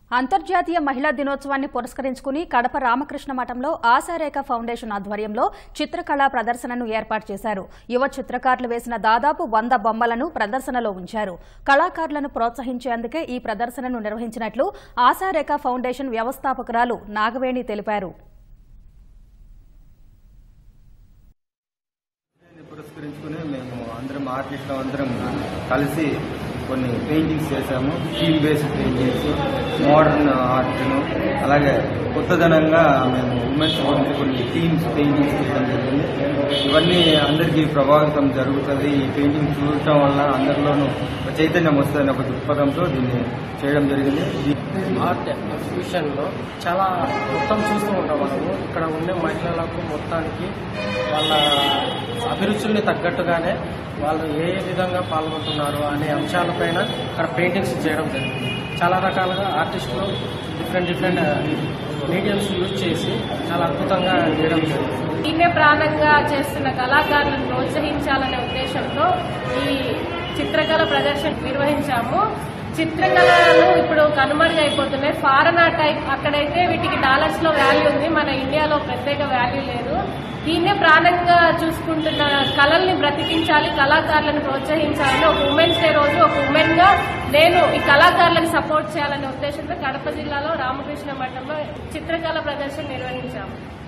అంతర్జాతీయ మహిళా దినోత్సవాన్ని పురస్కరించుకుని కడప రామకృష్ణ మఠంలో ఆశారేఖ ఫౌండేషన్ ఆధ్వర్యంలో చిత్రకళా ప్రదర్శనను ఏర్పాటు చేశారు యువ చిత్రకారులు వేసిన దాదాపు వంద బొమ్మలను ప్రదర్శనలో ఉంచారు కళాకారులను ప్రోత్సహించేందుకే ఈ ప్రదర్శనను నిర్వహించినట్లు ఆశారేఖ ఫౌండేషన్ వ్యవస్థాపకురాలు నాగవేణి తెలిపారు దీన్ని పురస్కరించుకుని మేము అందరం ఆర్టిస్టులు అందరం కలిసి కొన్ని పెయింటింగ్స్ చేశాము థీమ్ బేస్డ్ పెయింటింగ్స్ మోడర్న్ ఆర్ట్ను అలాగే కొత్తదనంగా మేము ఉమెన్స్ గురించి కొన్ని థీమ్స్ పెయింటింగ్స్ చేయడం జరిగింది ఇవన్నీ అందరికీ ప్రభావితం జరుగుతుంది ఈ పెయింటింగ్ చూడటం వల్ల అందరిలోనూ ఒక చైతన్యం వస్తుందని ఒక దృక్పథంతో దీన్ని చేయడం జరిగింది ఆర్ట్ ఎగ్జిబిషన్ లో చాలా మొత్తం చూస్తూ ఉంటాం మనము ఇక్కడ ఉండే మహిళలకు మొత్తానికి వాళ్ళ అభిరుచుల్ని తగ్గట్టుగానే వాళ్ళు ఏ ఏ విధంగా పాల్గొంటున్నారు అనే అంశాలపైన ఇక్కడ పెయింటింగ్స్ చేయడం జరిగింది చాలా రకాలుగా ఆర్టిస్టులు డిఫరెంట్ డిఫరెంట్ మీడియంస్ యూజ్ చేసి చాలా అద్భుతంగా చేయడం జరిగింది దీన్నే ప్రాణంగా చేస్తున్న కళాకారులను ప్రోత్సహించాలనే ఉద్దేశంతో ఈ చిత్రకళ ప్రదర్శన నిర్వహించాము చిత్రకళలు ఇప్పుడు కనుమరుగైపోతున్నాయి ఫారెన్ ఆర్ట్ టైప్ అక్కడైతే వీటికి డాలర్స్ లో వాల్యూ ఉంది మన ఇండియాలో ప్రత్యేక వాల్యూ లేదు దీన్నే ప్రాణంగా చూసుకుంటున్న కళల్ని బ్రతికించాలి కళాకారులను ప్రోత్సహించాలని ఒక ఉమెన్స్ డే రోజు ఒక ఉమెన్ గా నేను ఈ కళాకారులను సపోర్ట్ చేయాలనే ఉద్దేశంతో కడప జిల్లాలో రామకృష్ణ మఠంలో చిత్రకళ ప్రదర్శన నిర్వహించాము